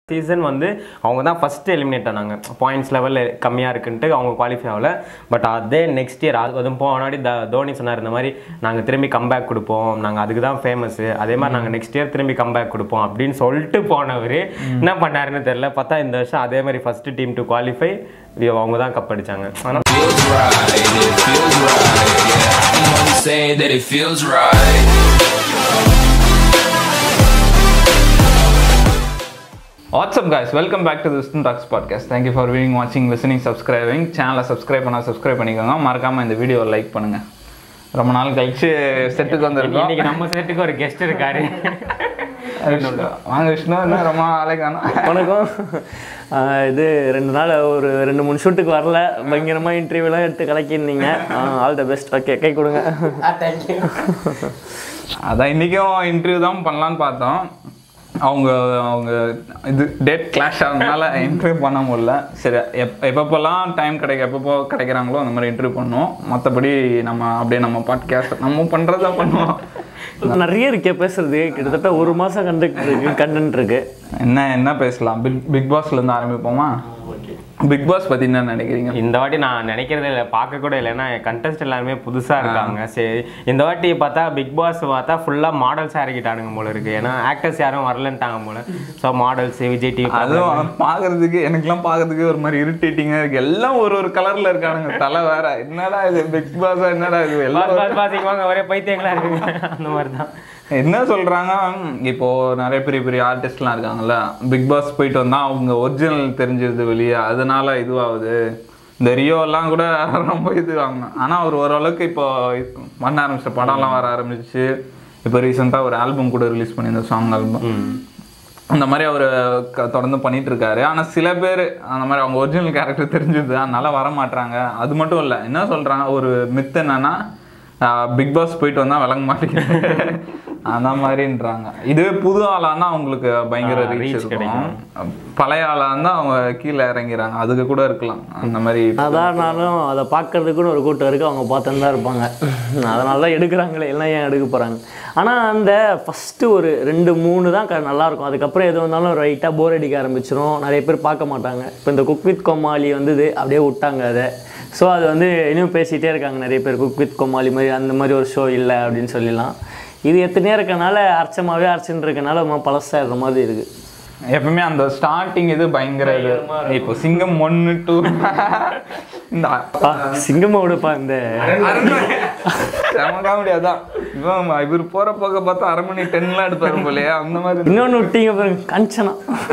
Season வந்து அவங்க தான் ஃபஸ்ட்டு எலிமினேட் ஆனாங்க பாயிண்ட்ஸ் லெவலில் கம்மியாக இருக்குன்ட்டு அவங்க குவாலிஃபை ஆகல பட் அதே நெக்ஸ்ட் இயர் அது அதுவும் போனாடி த தோனி சொன்னார் இந்த மாதிரி நாங்கள் திரும்பி கம்பேக் கொடுப்போம் நாங்கள் அதுக்கு தான் ஃபேமஸ்ஸு அதே மாதிரி நாங்கள் நெக்ஸ்ட் இயர் திரும்பி கம்பேக் கொடுப்போம் அப்படின்னு சொல்லிட்டு போனவர் என்ன பண்ணாருன்னு தெரியல பார்த்தா இந்த வருஷம் அதே மாதிரி ஃபஸ்ட்டு டீம் டு குவாலிஃபை அவங்க தான் கப் அடிச்சாங்க ஆனால் feels right, it feels right, yeah. I'm only saying that it feels right. What's up guys welcome back to Wisden talks podcast thank you for viewing வாட்சிங் லிசனிங் சப்ஸ்கிரைபிங் சேனலை subscribe பண்ணால் subscribe பண்ணிக்கோங்க மறக்காமல் இந்த வீடியோவை லைக் பண்ணுங்கள் ரொம்ப நாள் கழிச்சு செட்டுக்கு வந்திருக்கோம் இன்னைக்கு நம்ம செட்டுக்கு ஒரு கெஸ்ட் இருக்காரு விஷ்ணு. வாங்க விஷ்ணு இன்னும் ரொம்ப நாளைக்கு காணோம் வணக்கம் ஆஹ் இது ரெண்டு நாள் ஒரு ரெண்டு மூணு ஷூட்டுக்கு வரல பயங்கரமாக இன்டர்வியூலாம் எடுத்து கலக்கியிருந்தீங்க ஆல் த பெஸ்ட் ஓகே கை கொடுங்க அதான் இன்றைக்கும் இன்டர்வியூ தான் பண்ணலான்னு பார்த்தோம் அவங்க அவங்க இது டேட் கிளாஷ் ஆனதுனால இன்டர்வியூ பண்ண முடியல சரி எப் எப்பப்போல்லாம் டைம் கிடைக்க எப்பப்போ கிடைக்கிறாங்களோ அந்த மாதிரி இன்டர்வியூ பண்ணுவோம் மற்றபடி நம்ம அப்படியே நம்ம பாட்காஸ்ட் நம்ம பண்ணுறதா பண்ணுவோம் நிறைய இருக்கே பேசுறது கிட்டத்தட்ட ஒரு மாதம் கண்டக்ட் இருக்கு கண்டென்ட் இருக்கு என்ன என்ன பேசலாம் பிக் பிக் பாஸ்லேருந்து ஆரம்பிப்போமா பிக் பாஸ் பற்றி என்ன நினைக்கிறீங்க இந்த வாட்டி நான் நினைக்கிறதே இல்லை பார்க்க கூட இல்லை ஏன்னா கண்டஸ்ட் எல்லாருமே புதுசாக இருக்காங்க சரி இந்த வாட்டி பார்த்தா பிக் பாஸ் பார்த்தா ஃபுல்லாக மாடல்ஸ் இறக்கிட்டானுங்க போல இருக்கு ஏன்னா ஆக்டர்ஸ் யாரும் வரலன்ட்டாங்க போல ஸோ மாடல்ஸ் விஜய் டிவி அதுவும் பார்க்கறதுக்கு எனக்குலாம் பார்க்கறதுக்கு ஒரு மாதிரி இரிட்டேட்டிங்காக இருக்கு எல்லாம் ஒரு ஒரு கலரில் இருக்கானுங்க தலை வேற என்னடா இது பிக் பாஸா என்னடா இது எல்லாம் பாஸ் பாஸ் பாசிக்குவாங்க ஒரே பைத்தியங்களா இருக்குங்க அந்த மாதிரி தான் என்ன சொல்றாங்க ம், இப்போ நிறைய பெரிய பெரிய ஆர்டிஸ்ட்லாம் இருக்காங்கல்ல பிக் பாஸ் போயிட்டு வந்தா அவங்க ஒரிஜினல் தெரிஞ்சிருது வெளியே அதனால இதுவாகுது இந்த ரியோ எல்லாம் கூட ரொம்ப இது வாங்கினோம் ஆனா அவர் ஓரளவுக்கு இப்போ இது பண்ண ஆரம்பிச்ச படம்லாம் வர ஆரம்பிச்சு இப்போ ரீசெண்டாக ஒரு ஆல்பம் கூட ரிலீஸ் பண்ணியிருந்தோம் சாங் ஆல்பம் அந்த மாதிரி அவர் தொடர்ந்து பண்ணிட்டு இருக்காரு ஆனா சில பேர் அந்த மாதிரி அவங்க ஒரிஜினல் கேரக்டர் தெரிஞ்சுது அதனால வர மாட்றாங்க அது மட்டும் இல்லை என்ன சொல்றாங்க ஒரு மித்து என்னன்னா பிக் பாஸ் போயிட்டு வந்தா விளங்க மாட்டேங்குது அந்த மாதிரின்றாங்க இதுவே புது ஆளானா அவங்களுக்கு பயங்கர ஆ, ரீச் reach கிடைக்கும் பழைய ஆளா இருந்தா அவங்க கீழே இறங்கிறாங்க அதுக்கு கூட இருக்கலாம் அந்த மாதிரி அதானாலும் அதை பார்க்கறதுக்குன்னு ஒரு கூட்டம் இருக்குது அவங்க பார்த்துன்னு தான் இருப்பாங்க அதனால தான் எடுக்கிறாங்களே எல்லாம் ஏன் எடுக்க போகிறாங்க ஆனால் அந்த ஃபஸ்ட்டு ஒரு ரெண்டு மூணு தான் க- நல்லா இருக்கும் அதுக்கப்புறம் எது வந்தாலும் ரைட்டாக போர் அடிக்க ஆரம்பிச்சிரும் நிறைய பேர் பார்க்க மாட்டாங்க இப்போ இந்த குக் வித் கோமாளி வந்தது அப்படியே விட்டாங்க அதை ஸோ அது வந்து இன்னும் பேசிகிட்டே இருக்காங்க நிறைய பேர் குக் வித் கோமாளி மாதிரி அந்த மாதிரி ஒரு ஷோ இல்லை அப்படின்னு சொல்லிடலாம் இது எத்தனையோ இருக்கனால அர்ச்சமாகவே அர்ச்சன் இருக்கனால ரொம்ப பழசாடுற மாதிரி இருக்குது எப்பவுமே அந்த ஸ்டார்டிங் இது பயங்கர இது இப்போ சிங்கம் ஒன்னு டூ இந்த பா சிங்கமோடுப்பா இந்த செம காமெடி அதான் இவன் இவர் போற போக பார்த்தா அரை மணி டென்லாம் எடுப்பாரு போலயே அந்த மாதிரி இன்னொன்று விட்டீங்க பாருங்க கஞ்சனா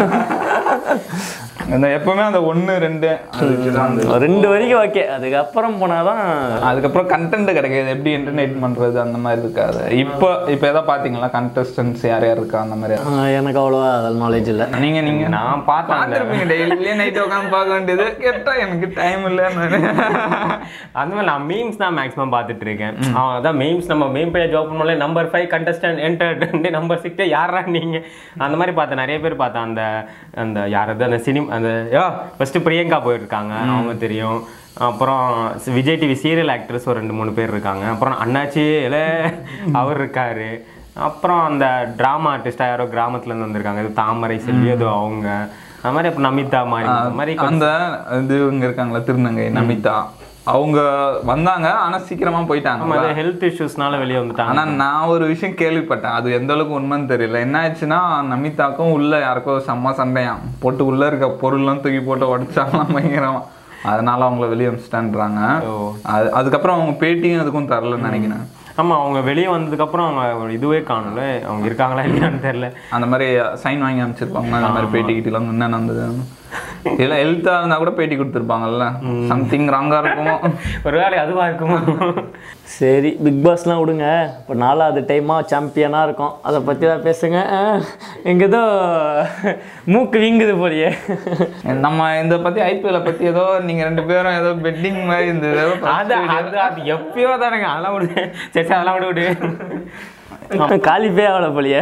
அந்த எப்பவுமே அந்த ஒன்று ரெண்டு அதுக்குதான் அந்த- ரெண்டு வரைக்கும் ஓகே அதுக்கப்புறம் போனாதான் அதுக்கப்புறம் கண்டென்ட் கிடைக்காது எப்படி என்டர்டைன் பண்றது அந்த மாதிரி இருக்காது இப்போ இப்போ எதாவது பாத்தீங்களா கண்டஸ்டன்ஸ் யார் யார் இருக்கா அந்த மாதிரி ஆஹ் எனக்கு அவ்வளோவா அதில் நாலேஜ் இல்லை நீங்க நீங்க நான் பார்த்தேன் அந்த- பார்த்துருப்பீங்க டெய்லியே நைட் உட்காந்து பார்க்க வேண்டியது கேட்டா எனக்கு டைம் இல்லைன்னு அந்த மாதிரி நான் மீம்ஸ் தான் மேக்ஸிமம் பார்த்துட்டு இருக்கேன் அவன் அதான் மீம்ஸ் நம்ம மீம் பேஜ் ஓப்பன் பண்ணல number five contestant enter number six யாரா நீங்க அந்த மாதிரி பார்த்தேன் நிறைய பேர் பார்த்தேன் அந்த அந்த யாரது அந்த சினிமா அந்த யோ ஃபர்ஸ்ட் பிரியங்கா போயிருக்காங்க அவங்க தெரியும் அப்புறம் விஜய் டிவி சீரியல் ஆக்ட்ரஸ் ஒரு ரெண்டு மூணு பேர் இருக்காங்க அப்புறம் அண்ணாச்சி இல அவர் இருக்காரு அப்புறம் அந்த ட்ராமா ஆர்டிஸ்டா யாரோ கிராமத்துல இருந்து வந்திருக்காங்க இது தாமரை செல்வி ஏதோ அவங்க அந்த மாதிரி அப்புறம் நமிதா மாதிரி அந்த மாதிரி அந்த இது இவங்க இருக்காங்களா திருநங்கை நமிதா அவங்க வந்தாங்க ஆனா சீக்கிரமா போயிட்டாங்க ஹெல்த் இஷ்யூஸ்னால வெளியே வந்துட்டாங்க ஆனா நான் ஒரு விஷயம் கேள்விப்பட்டேன் அது எந்த அளவுக்கு உண்மைன்னு தெரியல என்ன ஆச்சுன்னா நமிதாக்கும் உள்ள யாருக்கோ செம்ம சண்டையாம் போட்டு உள்ள இருக்க பொருள்லாம் தூக்கி போட்டு உடச்சாலாம் பயங்கரமா அதனால அவங்கள வெளியே அனுப்பிச்சிட்டான்றாங்க அது அதுக்கப்புறம் அவங்க பேட்டியும் அதுக்கும் தரலன்னு நினைக்கிறேன் ஆமா அவங்க வெளியே வந்ததுக்கப்புறம் அவங்க இதுவே காணல அவங்க இருக்காங்களா இல்லையான்னு தெரியல அந்த மாதிரி சைன் வாங்கி அனுப்பிச்சிருப்பாங்க அந்த மாதிரி பேட்டி கிட்டலாம் என்ன நடந்தது இல்லை ஹெல்த்தாக இருந்தால் கூட பேட்டி கொடுத்துருப்பாங்கல்ல சம்திங் ராங்காக இருக்குமோ ஒருவேளை அதுவா இருக்குமோ சரி பிக் பாஸ்லாம் விடுங்க இப்போ நாலாவது டைமாக சாம்பியனாக இருக்கும் அதை பற்றி தான் பேசுங்க எங்கே ஏதோ மூக்கு வீங்குது போலியே நம்ம இந்த பற்றி ஐபிஎல்லை பற்றி ஏதோ நீங்கள் ரெண்டு பேரும் ஏதோ பெட்டிங் மாதிரி இந்த ஏதோ அது அது அது எப்பயோ தானுங்க அதெல்லாம் விடு சரி சரி, அதெல்லாம் விடு விடு காலிப்பே ஆகல போலியே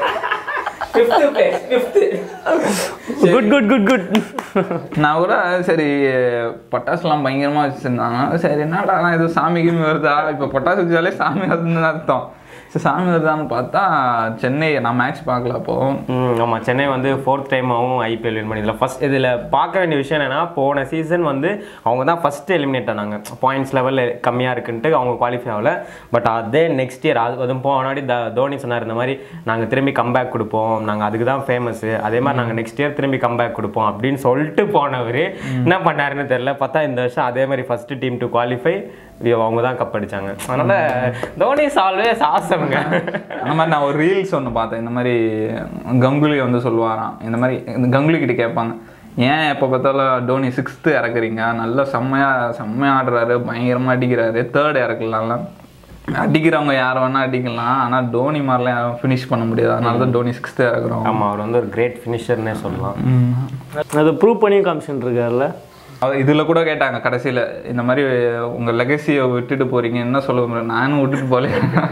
குட் குட் குட் குட் நான் கூட சரி பட்டாசுலாம் பயங்கரமாக வச்சுருந்தாங்க சரி என்னடா இது சாமி கிமி வருதா இப்போ பட்டாசு வச்சாலே சாமி வருதுன்னு அர்த்தம் சாமி வருதான்னு பார்த்தா சென்னை நான் மேட்ச் பார்க்கல அப்போ ம் ஆமாம் சென்னை வந்து ஃபோர்த் டைமாகவும் ஐபிஎல் வின் பண்ணிதில்ல ஃபர்ஸ்ட் இதில் பார்க்க வேண்டிய விஷயம் என்னன்னா போன சீசன் வந்து அவங்க தான் ஃபஸ்ட்டு எலிமினேட் ஆனாங்க பாயிண்ட்ஸ் லெவலில் கம்மியாக இருக்குன்ட்டு அவங்க குவாலிஃபை ஆகல பட் அதே நெக்ஸ்ட் இயர் அது அதுவும் போனாடி த தோனி சொன்னார் இந்த மாதிரி நாங்கள் திரும்பி கம்பேக் கொடுப்போம் நாங்கள் அதுக்கு தான் ஃபேமஸ் அதே மாதிரி நாங்கள் நெக்ஸ்ட் இயர் திரும்பி கம்பேக் கொடுப்போம் அப்படின்னு சொல்லிட்டு போனவர் என்ன பண்ணாருன்னு தெரியல பார்த்தா இந்த வருஷம் அதே மாதிரி ஃபஸ்ட்டு டீம் டு குவாலிஃபை அவங்க தான் கப் அடிச்சாங்க அதனால தோனி ஆல்வேஸ் ஆசம்ங்க அந்த மாதிரி நான் ஒரு ரீல்ஸ் ஒன்று பார்த்தேன் இந்த மாதிரி கங்குலி வந்து சொல்லுவாராம் இந்த மாதிரி இந்த கங்குலி கிட்ட கேட்பாங்க ஏன் எப்போ பார்த்தாலும் டோனி சிக்ஸ்த்து இறக்குறீங்க நல்லா செம்மையாக செம்மையாக ஆடுறாரு பயங்கரமாக அடிக்கிறாரு தேர்ட் இறக்கலாம்ல அடிக்கிறவங்க யார் வேணால் அடிக்கலாம் ஆனால் டோனி மாதிரிலாம் யாரும் ஃபினிஷ் பண்ண முடியாது அதனால தான் டோனி சிக்ஸ்த்து இறக்குறோம் ஆமாம் அவர் வந்து ஒரு கிரேட் ஃபினிஷர்னே சொல்லலாம் அது ப்ரூவ் பண்ணி காமிச்சுட்டு இருக்காருல்ல அவர் இதில் கூட கேட்டாங்க கடைசியில் இந்த மாதிரி உங்கள் லெகசியை விட்டுட்டு போறீங்க என்ன சொல்ல முடியும் நானும் விட்டுட்டு போல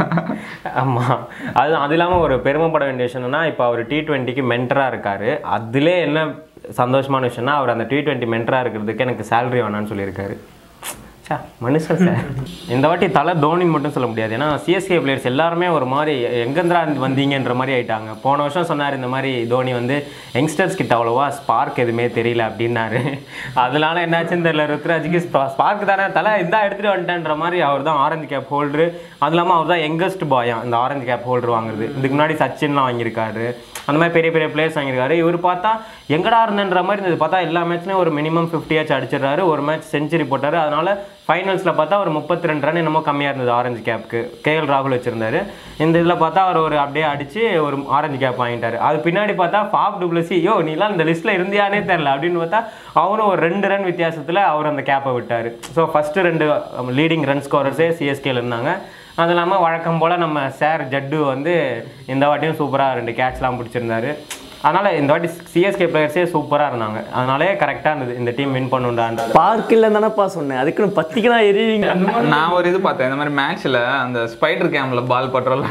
ஆமாம் அது அது இல்லாமல் ஒரு பெருமைப்பட வேண்டிய விஷயம் என்னன்னா இப்போ அவர் டி டுவெண்ட்டிக்கு மென்டராக இருக்காரு அதிலே என்ன சந்தோஷமான விஷயம்னா அவர் அந்த டி டுவெண்ட்டி மென்டராக இருக்கிறதுக்கு எனக்கு சேலரி வேணான்னு சொல்லியிருக்காரு ச்சே, மனுஷன் சார் இந்த வாட்டி தலை தோனின்னு மட்டும் சொல்ல முடியாது ஏன்னா சிஎஸ்கே பிளேயர்ஸ் எல்லாருமே ஒரு மாதிரி எங்கேந்திரா வந்தீங்கன்ற மாதிரி ஆயிட்டாங்க போன வருஷம் சொன்னார் இந்த மாதிரி தோனி வந்து யங்ஸ்டர்ஸ் கிட்ட அவ்வளோவா ஸ்பார்க் எதுவுமே தெரியல அப்படின்னாரு அதனால என்னாச்சுன்னு தெரியல ருத்ராஜுக்கு ஸ்பார்க் தானே தலை இந்தா எடுத்துகிட்டு வந்துட்டேன்ற மாதிரி அவர் தான் ஆரஞ்சு கேப் ஹோல்டரு அது இல்லாமல் அவர் தான் யங்கஸ்ட் பாயாம் இந்த ஆரஞ்சு கேப் ஹோல்டர் வாங்குறது இதுக்கு முன்னாடி சச்சின்லாம் வாங்கியிருக்காரு அந்த மாதிரி பெரிய பெரிய பிளேயர்ஸ் வாங்கியிருக்காரு இவர் பார்த்தா எங்கடா இருந்தன்ற மாதிரி இருந்தது பார்த்தா எல்லா மேட்ச்லையும் ஒரு மினிமம் ஃபிஃப்டியாச்சும் அடிச்சிடுறாரு ஒரு மேட்ச் செஞ்சுரி போட்டாரு அதனால ஃபைனல்ஸில் பார்த்தா ஒரு முப்பத்தி ரெண்டு ரன் என்னமோ கம்மியாக இருந்தது ஆரஞ்சு கேப்க்கு கேஎல் ராகுல் வச்சிருந்தாரு இந்த இதில் பார்த்தா அவர் ஒரு அப்படியே அடிச்சு ஒரு ஆரஞ்சு கேப் வாங்கிட்டாரு அது பின்னாடி பார்த்தா ஃபாப் டுப்ளசி யோ நீலாம் இந்த லிஸ்ட்டில் இருந்தியானே தெரில அப்படின்னு பார்த்தா அவரும் ஒரு ரெண்டு ரன் வித்தியாசத்தில் அவர் அந்த கேப்பை விட்டார் ஸோ ஃபஸ்ட்டு ரெண்டு லீடிங் ரன் ஸ்கோரர்ஸே சிஎஸ்கேல இருந்தாங்க அது இல்லாமல் வழக்கம் போல் நம்ம சார் ஜட்டு வந்து இந்த வாட்டியும் சூப்பராக ரெண்டு கேட்ச்லாம் பிடிச்சிருந்தாரு அதனால் இந்த வாட்டி சிஎஸ்கே பிளேயர்ஸே சூப்பராக இருந்தாங்க அதனாலே கரெக்டாக இருந்தது இந்த டீம் வின் பண்ணுண்டான்ற பார்க் இல்லை தானேப்பா சொன்னேன் அதுக்குன்னு பத்திக்கு தான் எரியுங்க நான் ஒரு இது பார்த்தேன் இந்த மாதிரி மேட்ச்சில் அந்த ஸ்பைடர் கேமில் பால் பட்டுறல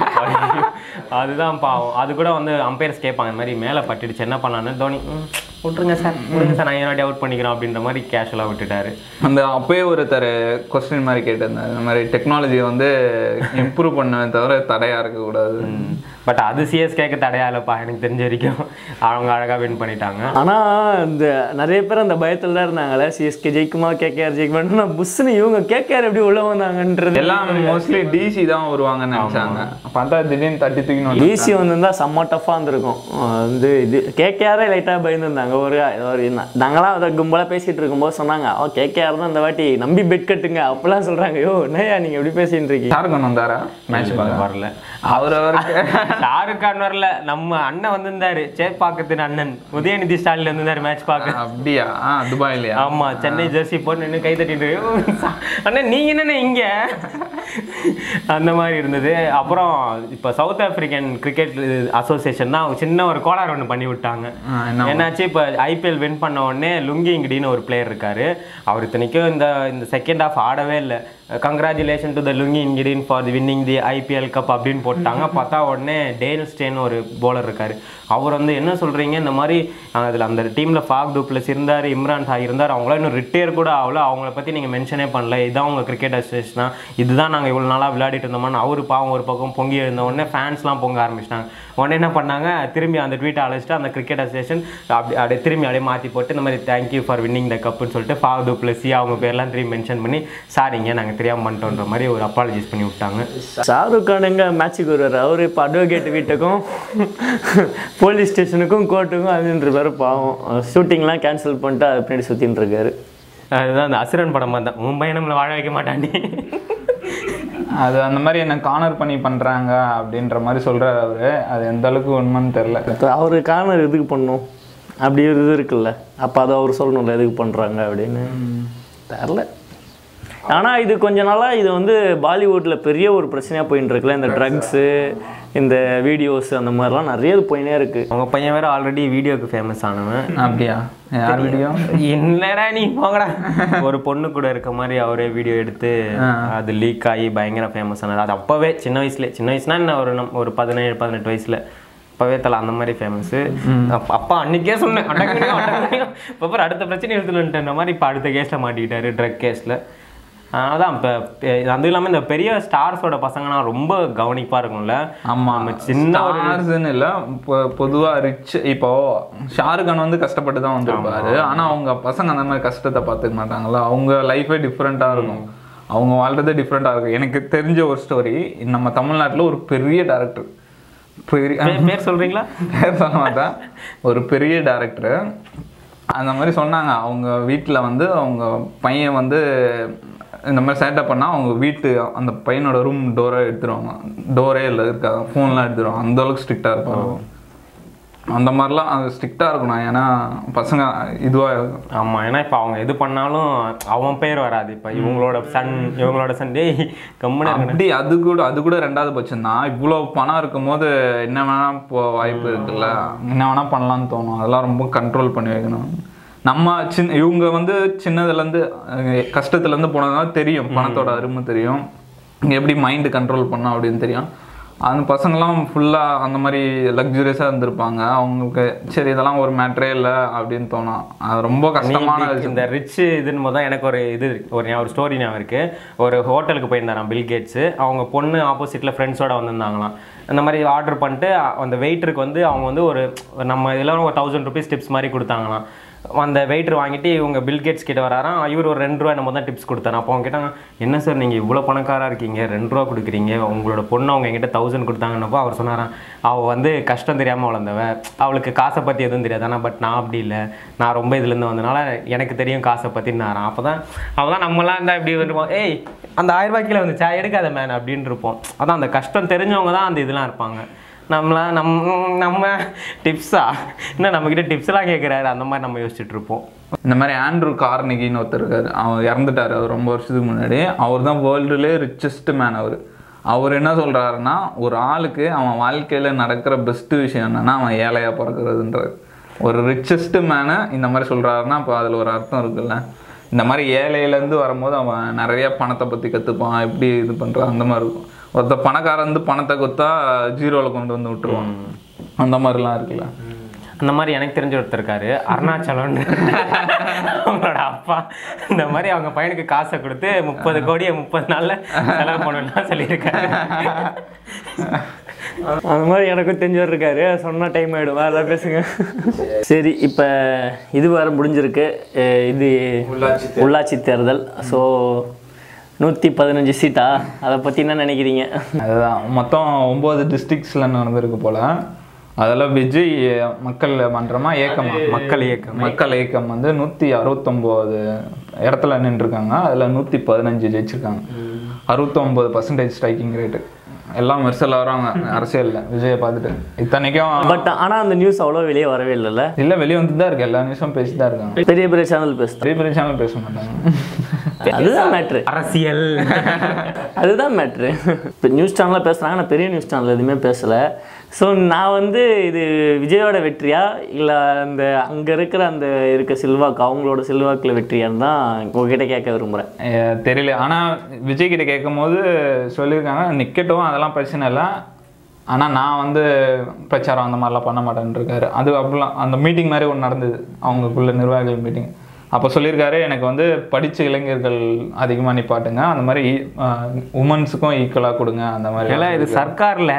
அதுதான் பாவம் அது கூட வந்து அம்பையர்ஸ் கேட்பாங்க இந்த மாதிரி மேலே பட்டுடுச்சு என்ன பண்ணலான்னு தோனி "ம், விட்ருங்க சார் விடுங்க சார் நான் என்னோட அவுட் பண்ணிக்கிறோம் அப்படின்ற மாதிரி கேஷுவலாக விட்டுட்டாரு அந்த அப்பயே ஒருத்தர் கொஸ்டின் மாதிரி கேட்டிருந்தார் இந்த மாதிரி டெக்னாலஜியை வந்து இம்ப்ரூவ் பண்ண தவிர தடையாக இருக்கக்கூடாது பட் அது சிஎஸ்கேக்கு தடையாலப்பா எனக்கு தெரிஞ்ச வரைக்கும் அவங்க அழகாக வின் பண்ணிட்டாங்க ஆனால் இந்த நிறைய பேர் அந்த பயத்தில் தான் இருந்தாங்களே சிஎஸ்கே ஜெயிக்குமா கேகேஆர் ஜெயிக்குமா புஷ்னு இவங்க கேகேஆர் எப்படி உள்ள வந்தாங்கன்றது எல்லாம் மோஸ்ட்லி டிசி தான் வருவாங்கன்னு நினைச்சாங்க பார்த்தா திடீர்னு தட்டி தூக்கினு ஈஸி வந்திருந்தா செம்ம டஃப்பாக இருந்திருக்கும் அஹ் வந்து இது கேகேஆரே லைட்டாக பயந்துருந்தாங்க ஒரு ஒரு ந- நாங்களாம் அதை கும்பலாக பேசிகிட்டு இருக்கும்போது சொன்னாங்க ஓ கேகேஆர் தான் இந்த வாட்டி நம்பி பெட் கட்டுங்க அப்பெல்லாம் சொல்கிறாங்க யோ என்னய்யா நீங்கள் எப்படி பேசிட்டு இருக்கீங்க ஷாருக்கான் வந்தாரா மேட்ச் பார்க்க வரல அவர் அவருக்கு ஷாருக் கான் வரல நம்ம அண்ணன் வந்திருந்தாரு சேப்பாக்கத்தின் அண்ணன் உதயநிதி ஸ்டாலின் வந்திருந்தாரு மேட்ச் பார்க்க அப்படியா ஆ, துபாய்லயா ஆமா சென்னை ஜெர்சி போட்டு நின்று கை தட்டிட்டு அண்ணா நீங்க என்னண்ணே இங்க அந்த மாதிரி இருந்தது அப்புறம் இப்போ சவுத் ஆப்பிரிக்கன் கிரிக்கெட் அசோசியேஷன் தான் சின்ன ஒரு கோளாறு ஒன்று பண்ணி விட்டாங்க ஆ, என்ன என்னாச்சு இப்போ ஐபிஎல் வின் பண்ண உடனே லுங்கி இங்கடின்னு ஒரு பிளேயர் இருக்காரு அவர் இத்தனைக்கும் இந்த இந்த செகண்ட் ஹாஃப் ஆடவே இல்லை congratulation to the Lungi Ngidi for the winning the IPL cup அப்படின்னு போட்டாங்க பார்த்தா உடனே டேல் ஸ்டேன் ஒரு போலர் இருக்காரு அவர் வந்து என்ன சொல்றீங்க இந்த மாதிரி அதில் அந்த டீமில் ஃபாக் டூப்ளஸ் இருந்தார் இம்ரான் ஹா இருந்தார் அவங்களாம் இன்னும் ரிட்டையர் கூட ஆகல அவங்கள பற்றி நீங்கள் மென்ஷனே பண்ணல இதுதான் உங்கள் கிரிக்கெட் அசோசியேஷனா இதுதான் நாங்கள் இவ்வளோ நாளாக விளையாடிட்டு இருந்தோமான்னு அவர் பாவம் ஒரு பக்கம் பொங்கி எழுந்த உடனே ஃபேன்ஸ்லாம் பொங்க ஆரம்பிச்சிட்டாங்க உடனே என்ன பண்ணாங்க திரும்பி அந்த ட்வீட்டை அழைச்சிட்டு அந்த கிரிக்கெட் அசோசியேஷன் அப்படி அப்படியே திரும்பி அப்படியே மாற்றி போட்டு இந்த மாதிரி தேங்க்யூ ஃபார் வின்னிங் த கப்புன்னு சொல்லிட்டு ஃபாக் டூப்ளசி அவங்க பேர்லாம் திரும்பி மென்ஷன் பண்ணி சாரிங்க நாங்கள் தெரியாமல் பண்ணிட்டோன்ற மாதிரி ஒரு அப்பாலஜிஸ் பண்ணி விட்டாங்க ஷாருக் கான் எங்க மேட்ச்சுக்கு வருவார் அவர் இப்போ அட்வொகேட் வீட்டுக்கும் போலீஸ் ஸ்டேஷனுக்கும் கோர்ட்டுக்கும் அதுன்ற பேர் பாவம் ஷூட்டிங்லாம் கேன்சல் பண்ணிட்டு அது பின்னாடி சுற்றின்னு இருக்காரு அதுதான் அந்த அசுரன் படம் மாதிரி தான் மும்பை நம்மளை வாழ வைக்க மாட்டாண்டி அது அந்த மாதிரி என்ன கார்னர் பண்ணி பண்றாங்க அப்படின்ற மாதிரி சொல்றாரு அவரு அது எந்த அளவுக்கு உண்மைன்னு தெரியல இப்போ அவரு கார்னர் எதுக்கு பண்ணும் அப்படி ஒரு இது இருக்குல்ல அப்போ அதை அவர் சொல்லணும்ல எதுக்கு பண்ணுறாங்க அப்படின்னு தெரில ஆனால் இது கொஞ்ச நாளாக இது வந்து பாலிவுட்டில் பெரிய ஒரு பிரச்சனையாக போயின்னு இருக்குல்ல இந்த ட்ரக்ஸு இந்த வீடியோஸ் அந்த மாதிரிலாம் நிறைய இது போயினே இருக்குது அவங்க பையன் வேற ஆல்ரெடி வீடியோக்கு ஃபேமஸ் ஆனவன் அப்படியா யார் வீடியோ என்னடா நீ போங்கடா ஒரு பொண்ணு கூட இருக்க மாதிரி அவரே வீடியோ எடுத்து அது லீக் ஆகி பயங்கர ஃபேமஸ் ஆனது அது அப்பவே சின்ன வயசுல சின்ன வயசுனா என்ன ஒரு நம்- ஒரு பதினேழு பதினெட்டு வயசுல அப்பவே தலை அந்த மாதிரி ஃபேமஸ் அப்பா அன்னைக்கே சொன்னேன் அடங்கணியும் அடங்கணியும் இப்போ அடுத்த பிரச்சனை எடுத்துட்டுன்ற மாதிரி இப்போ அடுத்த கேஸில் மாட்டிக்கிட்டாரு ட்ரக் கேஸில் அதான் இப்போ அது இல்லாமல் இந்த பெரிய ஸ்டார்ஸோட பசங்கன்னா ரொம்ப கவனிப்பாக இருக்கும்ல ஆமா நம்ம சின்ன ஒரு ஸ்டார்ஸ்னு இல்ல இப்போ பொதுவா ரிச் இப்போ ஷாருக் கான் வந்து கஷ்டப்பட்டு தான் வந்திருப்பாரு ஆனா அவங்க பசங்க அந்த மாதிரி கஷ்டத்தை பார்த்துக்க மாட்டாங்கல்ல அவங்க லைஃபே டிஃப்ரெண்ட்டாக இருக்கும் அவங்க வாழ்றதே டிஃப்ரெண்ட்டாக இருக்கும் எனக்கு தெரிஞ்ச ஒரு ஸ்டோரி நம்ம தமிழ்நாட்டுல ஒரு பெரிய டேரக்டர் பெரிய பே- பேர் சொல்றீங்களா பேர் சொல்ல மாட்டேன் ஒரு பெரிய டேரக்டர் அந்த மாதிரி சொன்னாங்க அவங்க வீட்டில் வந்து அவங்க பையன் வந்து இந்த மாதிரி சேட்டை பண்ணால் அவங்க வீட்டு அந்த பையனோட ரூம் டோரை எடுத்துருவாங்க டோரே இல்லை இருக்காது ஃபோன்லாம் எடுத்துருவாங்க அந்த அளவுக்கு ஸ்ட்ரிக்டாக இருப்பாங்க அந்த மாதிரிலாம் அது ஸ்ட்ரிக்டாக இருக்கணும் ஏன்னா பசங்க இதுவாக ஆமா ஏன்னா இப்போ அவங்க எது பண்ணாலும் அவன் பேர் வராது இப்போ இவங்களோட சன் இவங்களோட சன் டேய் கம்முன்னு இருக்கணும் அப்படி அது கூட அது கூட ரெண்டாவது பட்சம் தான் இவ்வளோ பணம் இருக்கும்போது என்ன வேணா இப்போ வாய்ப்பு இருக்குல்ல என்ன வேணா பண்ணலாம்னு தோணும் அதெல்லாம் ரொம்ப கண்ட்ரோல் பண்ணி வைக்கணும் நம்ம சின்ன இவங்க வந்து சின்னதுலேருந்து கஷ்டத்துலேருந்து போனதுனால தெரியும் பணத்தோட அருமை தெரியும் எப்படி மைண்டு கண்ட்ரோல் பண்ணோம் அப்படின்னு தெரியும் அந்த பசங்களாம் ஃபுல்லாக அந்த மாதிரி லக்ஸுரியஸாக இருந்திருப்பாங்க அவங்களுக்கு சரி இதெல்லாம் ஒரு மேட்ரே இல்லை அப்படின்னு தோணும் அது ரொம்ப கஷ்டமான நீ இந்த ரிச் இதுன்னு போது தான் எனக்கு ஒரு இது இருக்கு. ஒரு ஞா- ஒரு ஸ்டோரி ஞாபகம் இருக்கு ஒரு ஹோட்டலுக்கு போயிருந்தாராம் பில் கேட்ஸ் அவங்க பொண்ணு ஆப்போசிட்ல ஃப்ரெண்ட்ஸோட வந்திருந்தாங்களாம் அந்த மாதிரி ஆர்டர் பண்ணிட்டு அ- அந்த வெயிட்டருக்கு வந்து அவங்க வந்து ஒரு நம்ம இதெல்லாம் ஒரு தௌசண்ட் ருபீஸ் டிப்ஸ் மாதிரி கொடுத்தாங்களாம் அந்த வெயிட்டர் வாங்கிட்டு இவங்க பில் கேட்ஸ் கிட்ட வராராம் இவர் ஒரு ரெண்டு ரூபா நம்ம தான் டிப்ஸ் கொடுத்தாரு அப்போ அவங்க கேட்டாங்க என்ன சார் நீங்கள் இவ்வளோ பணக்காரா இருக்கீங்க ரெண்டு ரூபா கொடுக்குறீங்க உங்களோட பொண்ணு அவங்க என்கிட்ட தௌசண்ட் கொடுத்தாங்கன்னப்போ அவர் சொன்னாராம் அவள் வந்து கஷ்டம் தெரியாமல் வளர்ந்தவ அவளுக்கு காசை பற்றி எதுவும் தெரியாது ஆனால் பட் நான் அப்படி இல்லை நான் ரொம்ப இதுலேருந்து வந்தனால எனக்கு தெரியும் காசை பற்றினாராம் அப்போ தான் அவள் தான் நம்மலாம் இருந்தால் இப்படி வருவோம் ஏய் அந்த ஆயிரம் ரூபாய் கீழே வந்துச்சா எடுக்காத மேன் அப்படின்னு இருப்போம் அதான் அந்த கஷ்டம் தெரிஞ்சவங்க தான் அந்த இதெல்லாம் இருப்பாங்க நம்மளாம் நம் நம்ம டிப்ஸா என்ன நம்மக்கிட்ட டிப்ஸ்லாம் கேட்குறாரு அந்த மாதிரி நம்ம யோசிச்சுட்டு இருப்போம் இந்த மாதிரி ஆண்ட்ரூ கார்னிகின்னு ஒருத்தர் இருக்காரு அவர் இறந்துட்டாரு அவர் ரொம்ப வருஷத்துக்கு முன்னாடி அவர் தான் வேர்ல்டுலே ரிச்சஸ்ட் மேன் அவர் அவர் என்ன சொல்றாருன்னா ஒரு ஆளுக்கு அவன் வாழ்க்கையில நடக்கிற பெஸ்ட் விஷயம் என்னன்னா அவன் ஏழையா பிறக்கிறதுன்றாரு ஒரு ரிச்சஸ்ட் மேனை இந்த மாதிரி சொல்றாருன்னா அப்போ அதில் ஒரு அர்த்தம் இருக்குல்ல இந்த மாதிரி ஏழையிலேருந்து வரும்போது அவன் நிறைய பணத்தை பற்றி கற்றுப்பான் எப்படி இது பண்ணுறான் அந்த மாதிரி இருக்கும் ஒருத்த பணக்காரன் வந்து பணத்தை கொத்தா ஜீரோவில் கொண்டு வந்து விட்டுருவான் அந்த மாதிரிலாம் இருக்குல்ல அந்த மாதிரி எனக்கு தெரிஞ்ச ஒருத்தர் இருக்காரு அருணாச்சலம் அவங்களோட அப்பா இந்த மாதிரி அவங்க பையனுக்கு காசை கொடுத்து முப்பது கோடியை முப்பது நாள்ல செலவு பண்ணணும்லாம் சொல்லியிருக்காரு அந்த மாதிரி எனக்கும் தெரிஞ்சவர் இருக்காரு சொன்னா டைம் ஆயிடும் வேற பேசுங்க சரி இப்போ இது வேற முடிஞ்சிருக்கு அஹ் இது உள்ளாட்சி தேர்தல் ஸோ நூற்றி பதினஞ்சு சீட்டா அதை பற்றி என்ன நினைக்கிறீங்க அதுதான் மொத்தம் ஒம்பது டிஸ்ட்ரிக்ஸில் நடந்திருக்கு போல அதில் விஜய் மக்கள் மன்றமா ஏக்கமா மக்கள் இயக்கம் மக்கள் இயக்கம் வந்து நூற்றி அறுபத்தொம்போது இடத்துல நின்றுருக்காங்க அதில் நூற்றி பதினஞ்சு ஜெயிச்சிருக்காங்க அறுபத்தொம்போது பர்சன்டேஜ் ஸ்ட்ரைக்கிங் ரேட்டு எல்லாம் மெர்சல் வராங்க அரசியலில் விஜயை பார்த்துட்டு இத்தனைக்கும் பட் ஆனால் அந்த நியூஸ் அவ்வளோ வெளியே வரவே இல்லைல்ல இல்லை வெளியே வந்து தான் இருக்கு எல்லா நியூஸும் பேசி தான் இருக்காங்க பெரிய பெரிய சேனல் பேசுகிறேன் பெரிய பெரிய சேனல் பேச மாட்டாங்க அதுதான் மேட்ரு அரசியல் அதுதான் மேட்ரு இப்போ நியூஸ் சேனலில் பேசுகிறாங்க நான் பெரிய நியூஸ் சேனல் எதுவுமே பேசலை ஸோ நான் வந்து இது விஜயோட வெற்றியா இல்லை அந்த அங்கே இருக்கிற அந்த இருக்க செல்வாக்கு அவங்களோட செல்வாக்கில் வெற்றியான்னு தான் உங்ககிட்ட கேட்க விரும்புகிறேன் அஹ் தெரியல ஆனால் விஜய் கிட்ட கேட்கும் போது சொல்லியிருக்காங்க நிக்கட்டும் அதெல்லாம் பிரச்சனை இல்லை ஆனால் நான் வந்து பிரச்சாரம் அந்த மாதிரிலாம் பண்ண மாட்டேன்னு இருக்காரு அது அப்படிலாம் அந்த மீட்டிங் மாதிரி ஒன்று நடந்தது அவங்களுக்குள்ள நிர்வாகிகள் மீட்டிங் அப்போ சொல்லியிருக்காரு எனக்கு வந்து படித்த இளைஞர்கள் அதிகமாக நிப்பாட்டுங்க அந்த மாதிரி உமன்ஸுக்கும் ஈக்குவலாக கொடுங்க அந்த மாதிரி எல்லாம் இது சர்க்கார்ல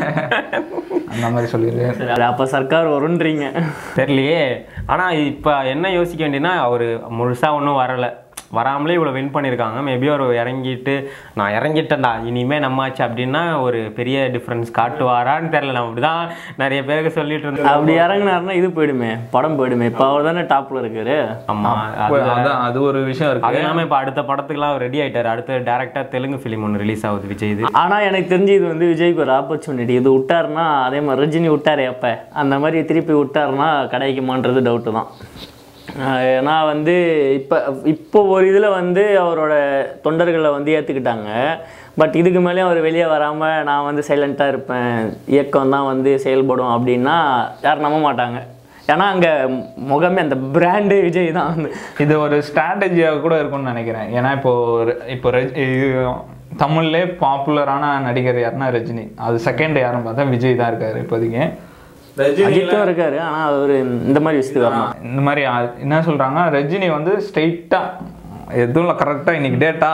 அந்த மாதிரி சொல்லியிருக்காரு அப்போ சர்க்கார் வருன்றீங்க தெரியலையே ஆனா இப்ப என்ன யோசிக்க வேண்டியதுன்னா அவரு முழுசா ஒன்றும் வரல வராமலே இவ்வளோ வின் பண்ணியிருக்காங்க மேபி அவர் இறங்கிட்டு நான் இறங்கிட்டேன்டா இனிமே நம்மாச்சு அப்படின்னா ஒரு பெரிய டிஃப்ரென்ஸ் காட்டுவாரான்னு தெரியல நான் அப்படிதான் நிறைய பேருக்கு சொல்லிட்டு இருந்தேன் அப்படி இறங்குனாருன்னா இது போயிடுமே படம் போயிடுமே இப்போ அவர் தானே டாப்பில் இருக்காரு ஆமா அது அதான் அது ஒரு விஷயம் இருக்கு அது இல்லாம இப்ப அடுத்த படத்துக்குலாம் ரெடி ஆயிட்டாரு அடுத்த டேரக்டா தெலுங்கு ஃபிலிம் ஒன்று ரிலீஸ் ஆகுது விஜய் இது ஆனால் எனக்கு தெரிஞ்சு இது வந்து விஜய்க்கு ஒரு ஆப்பர்ச்சுனிட்டி இது விட்டாருன்னா அதே மாதிரி ரஜினி விட்டாரு எப்போ அந்த மாதிரி திருப்பி விட்டாருன்னா கிடைக்குமான்றது டவுட்டு தான் ஆஹ் ஏன்னா வந்து இப்போ இப்போ ஒரு இதில் வந்து அவரோட தொண்டர்களை வந்து ஏற்றுக்கிட்டாங்க பட் இதுக்கு மேலேயும் அவர் வெளியே வராமல் நான் வந்து சைலண்ட்டாக இருப்பேன் இயக்கம் தான் வந்து செயல்படும் அப்படின்னா யாரும் நம்ப மாட்டாங்க ஏன்னா அங்கே முகமே அந்த பிராண்டு விஜய் தான் வந்து இது ஒரு ஸ்ட்ராட்டஜியாக கூட இருக்கும்னு நினைக்கிறேன் ஏன்னா இப்போ ஒரு- இப்போ ரஜ்- இது தமிழ்லே பாப்புலரான நடிகர் யாருன்னா ரஜினி அது செகண்ட் யாருன்னு பார்த்தா விஜய் தான் இருக்காரு இப்போதைக்கு அஜித்தும் இருக்காரு ஆனால் அவர் இந்த மாதிரி விஷயத்துக்கு வரணும் இந்த மாதிரி ஆ- என்ன சொல்றாங்க ரஜினி வந்து ஸ்ட்ரைட்டா எதுவும் கரெக்டாக இன்னைக்கு டேட்டா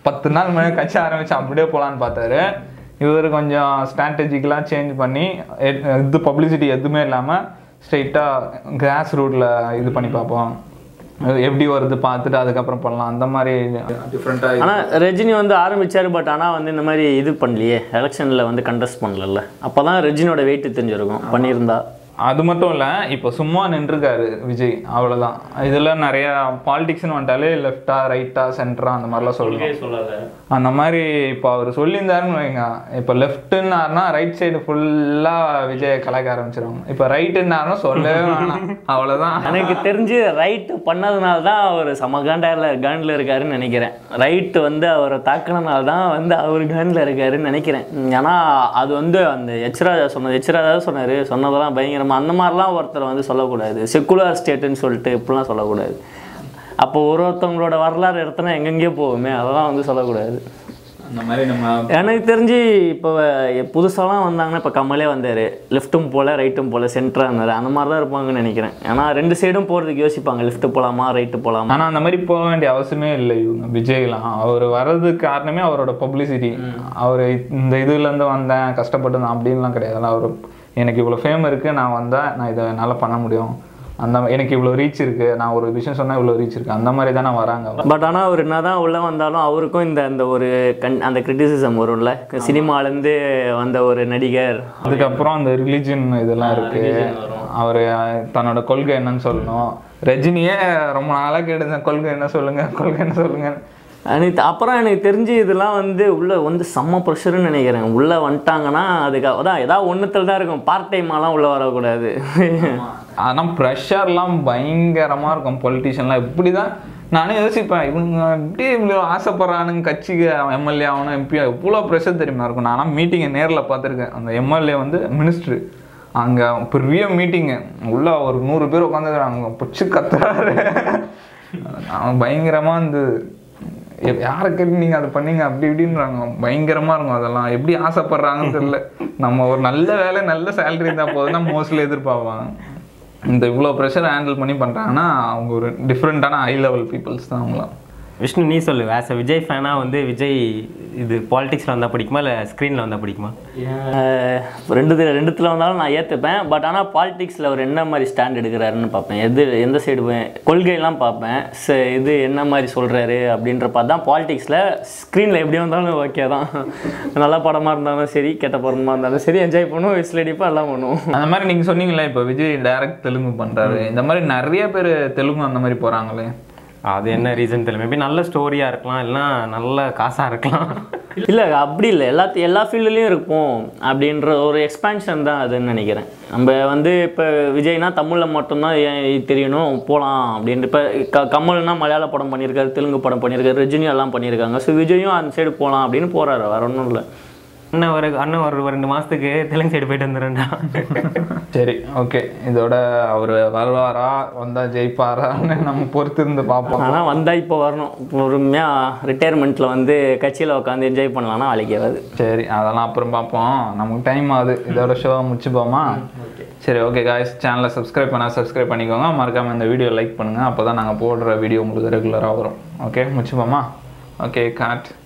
பத்து நாள் முன்னாடி கட்சி ஆரம்பிச்சு அப்படியே போகலான்னு பார்த்தாரு இவர் கொஞ்சம் ஸ்ட்ராட்டஜிக்கெலாம் சேஞ்ச் பண்ணி எ- இது பப்ளிசிட்டி எதுவுமே இல்லாமல் ஸ்ட்ரெயிட்டாக கிராஸ் ரூட்டில் இது பண்ணி பார்ப்போம் எப்படி வருது பார்த்துட்டு அதுக்கப்புறம் பண்ணலாம் அந்த மாதிரி டிஃப்ரெண்ட்டாக ஆனால் ரஜினி வந்து ஆரம்பிச்சாரு பட் ஆனால் வந்து இந்த மாதிரி இது பண்ணலையே எலெக்ஷனில் வந்து கண்டெஸ்ட் பண்ணல அப்போ தான் ரஜினியோட வெயிட் தெரிஞ்சிருக்கும் பண்ணியிருந்தா அது மட்டும் இல்லை இப்போ சும்மா நின்றுருக்காரு விஜய் அவ்வளோதான் இதில் நிறையா பாலிடிக்ஸ்னு வந்துட்டாலே லெஃப்டா ரைட்டா சென்டரா அந்த மாதிரிலாம் சொல்லலாம் சொல்லலை அந்த மாதிரி இப்போ அவர் சொல்லியிருந்தாருன்னு வைங்க இப்போ லெஃப்ட்டுன்னாருனா ரைட் சைடு ஃபுல்லாக விஜயை கலாய்க்க ஆரம்பிச்சிருவாங்க இப்போ ரைட்டுன்னாருனா சொல்லவே வேணாம் அவ்வளோதான் எனக்கு தெரிஞ்சு ரைட்டு பண்ணதுனால தான் அவர் சம காண்டால காண்டில் இருக்காருன்னு நினைக்கிறேன் ரைட்டு வந்து அவரை தாக்கினனால தான் வந்து அவர் காண்டில் இருக்காருன்னு நினைக்கிறேன் ஏன்னா அது வந்து அந்த எச்ராஜா சொன்னது எச்ராஜா சொன்னார் சொன்னதெல்லாம் பயங்கரமாக அந்த மாதிரிலாம் ஒருத்தர் வந்து சொல்லக்கூடாது செக்குலர் ஸ்டேட்டுன்னு சொல்லிட்டு இப்படிலாம் சொல்லக்கூடாது அப்போ ஒரு ஒருத்தவங்களோட வரலாறு எடுத்தனா எங்கெங்கேயோ போகுமே அதெல்லாம் வந்து சொல்லக்கூடாது அந்த மாதிரி நம்ம எனக்கு தெரிஞ்சு இப்போ புதுசாலாம் வந்தாங்கன்னா இப்போ கமலே வந்தார் லெஃப்ட்டும் போல ரைட்டும் போல சென்டராக இருந்தார் அந்த மாதிரி தான் இருப்பாங்கன்னு நினைக்கிறேன் ஏன்னா ரெண்டு சைடும் போகிறதுக்கு யோசிப்பாங்க லெஃப்ட் போகலாமா ரைட்டு போகலாமா ஆனால் அந்த மாதிரி போக வேண்டிய அவசியமே இல்லை இவங்க விஜய்லாம் அவர் வர்றதுக்கு காரணமே அவரோட பப்ளிசிட்டி அவர் இந்த இதுலேருந்து வந்தேன் கஷ்டப்பட்டு அப்படின்லாம் கிடையாது அவர் எனக்கு இவ்வளோ ஃபேம் இருக்குது நான் வந்தேன் நான் இதை என்னால் பண்ண முடியும் அந்த எனக்கு இவ்வளோ ரீச் இருக்குது நான் ஒரு விஷயம் சொன்னால் இவ்வளோ ரீச் இருக்குது அந்த மாதிரி தானே வராங்க பட் ஆனால் அவர் என்னதான் உள்ளே வந்தாலும் அவருக்கும் இந்த அந்த ஒரு கண் அந்த கிரிட்டிசிசம் வரும்ல சினிமாலேருந்து வந்த ஒரு நடிகர் அதுக்கப்புறம் அந்த ரிலீஜன் இதெல்லாம் இருக்கு அவர் தன்னோட கொள்கை என்னன்னு சொல்லணும் ரஜினியே ரொம்ப நாளாக கேட்டுதான் கொள்கை என்ன சொல்லுங்க கொள்கை என்ன சொல்லுங்க எனக்கு அப்புறம் எனக்கு தெரிஞ்சு இதெல்லாம் வந்து உள்ளே வந்து செம்ம ப்ரெஷர்னு நினைக்கிறேன் உள்ளே வந்துட்டாங்கன்னா அதுக்கு அதான் ஏதாவது ஒன்றுத்தில் தான் இருக்கும் பார்ட் டைமாலாம் உள்ளே வரக்கூடாது ஆனால் ப்ரெஷர்லாம் பயங்கரமாக இருக்கும் பொலிட்டிஷியன்லாம் இப்படி தான் நானே யோசிப்பேன் இவனுங்க எப்படி இவ்வளோ ஆசைப்படுறானுங்க கட்சிக்கு எம்எல்ஏ ஆகணும் எம்பி எவ்வளோ ப்ரெஷர் தெரியுமா இருக்கும் நானும் மீட்டிங்கை நேரில் பார்த்துருக்கேன் அந்த எம்எல்ஏ வந்து மினிஸ்ட்ரு அங்கே பெரிய மீட்டிங்கு உள்ள ஒரு நூறு பேர் உட்காந்துக்கிறாங்க பிடிச்சி கத்துறாரு அவன் பயங்கரமாக வந்து எ- யாரை கேட்டு நீங்கள் அதை பண்ணீங்க அப்படி இப்படின்றாங்க பயங்கரமாக இருக்கும் அதெல்லாம் எப்படி ஆசைப்படுறாங்கன்னு தெரியல நம்ம ஒரு நல்ல வேலை நல்ல சேலரி இருந்தால் போதும்னா மோஸ்ட்லி எதிர்பார்ப்பாங்க இந்த இவ்வளோ ப்ரெஷர் ஹேண்டில் பண்ணி பண்ணுறாங்கன்னா அவங்க ஒரு டிஃப்ரெண்ட்டான ஹை லெவல் பீப்புள்ஸ் தான் அவங்களாம் விஷ்ணு நீ சொல்லு ஆஸ் அ விஜய் ஃபேனாக வந்து விஜய் இது பாலிடிக்ஸில் வந்தால் பிடிக்குமா இல்லை ஸ்க்ரீனில் வந்தால் பிடிக்குமா அஹ் ரெண்டு ரெண்டுத்தில் வந்தாலும் நான் ஏற்றுப்பேன் பட் ஆனால் பாலிடிக்ஸில் அவர் என்ன மாதிரி ஸ்டாண்ட் எடுக்கிறாருன்னு பார்ப்பேன் எது எந்த சைடு கொள்கையெல்லாம் பார்ப்பேன் ச இது என்ன மாதிரி சொல்கிறாரு அப்படின்ற பார்த்து தான் பாலிடிக்ஸில் ஸ்க்ரீனில் எப்படி வந்தாலும் ஓகே தான் நல்ல படமாக இருந்தாலும் சரி கெட்ட படமாக இருந்தாலும் சரி என்ஜாய் பண்ணுவோம் விசில் அடிப்போம் எல்லாம் பண்ணுவோம் அந்த மாதிரி நீங்கள் சொன்னீங்களே இப்போ விஜய் டைரக்ட் தெலுங்கு பண்ணுறாரு இந்த மாதிரி நிறைய பேர் தெலுங்கு அந்த மாதிரி போகிறாங்களே அது என்ன ரீசன் தெரியல மேபி நல்ல ஸ்டோரியாக இருக்கலாம் இல்லைனா நல்ல காசாக இருக்கலாம் இல்லை அப்படி இல்லை எல்லாத்தையும் எல்லா ஃபீல்டுலேயும் இருப்போம் அப்படின்ற ஒரு எக்ஸ்பேன்ஷன் தான் அதுன்னு நினைக்கிறேன் நம்ம வந்து இப்போ விஜய்னா தமிழில் மட்டும்தான் ஏன் இது தெரியணும் போகலாம் அப்படின்ட்டு இப்போ க கமல்னா மலையாள படம் பண்ணியிருக்காரு தெலுங்கு படம் பண்ணியிருக்காரு ரஜினி எல்லாம் பண்ணியிருக்காங்க ஸோ விஜயும் அந்த சைடு போகலாம் அப்படின்னு போகிறாரு வேற ஒன்றும் இல்லை அண்ணன் ஒரு அண்ணன் ஒரு ரெண்டு மாதத்துக்கு தெலுங்கு சைடு போயிட்டு வந்துடுறேன்டா சரி ஓகே இதோட அவர் வருவாரா வந்தால் ஜெயிப்பாரான்னு நம்ம பொறுத்து இருந்து பார்ப்போம் ஆனால் வந்தால் இப்போ வரணும் பொறுமையாக ரிட்டையர்மெண்ட்டில் வந்து கட்சியில் உட்காந்து என்ஜாய் பண்ணலாம்னா வேலைக்கு ஆகாது சரி அதெல்லாம் அப்புறம் பார்ப்போம் நமக்கு டைம் ஆகுது இதோட ஷோ முடிச்சுப்போமா சரி ஓகே காய்ஸ் சேனலை சப்ஸ்கிரைப் பண்ணால் சப்ஸ்கிரைப் பண்ணிக்கோங்க மறக்காமல் இந்த வீடியோ லைக் பண்ணுங்கள் அப்போ தான் நாங்கள் போடுற வீடியோ உங்களுக்கு ரெகுலராக வரும் ஓகே முடிச்சுப்போமா ஓகே காட்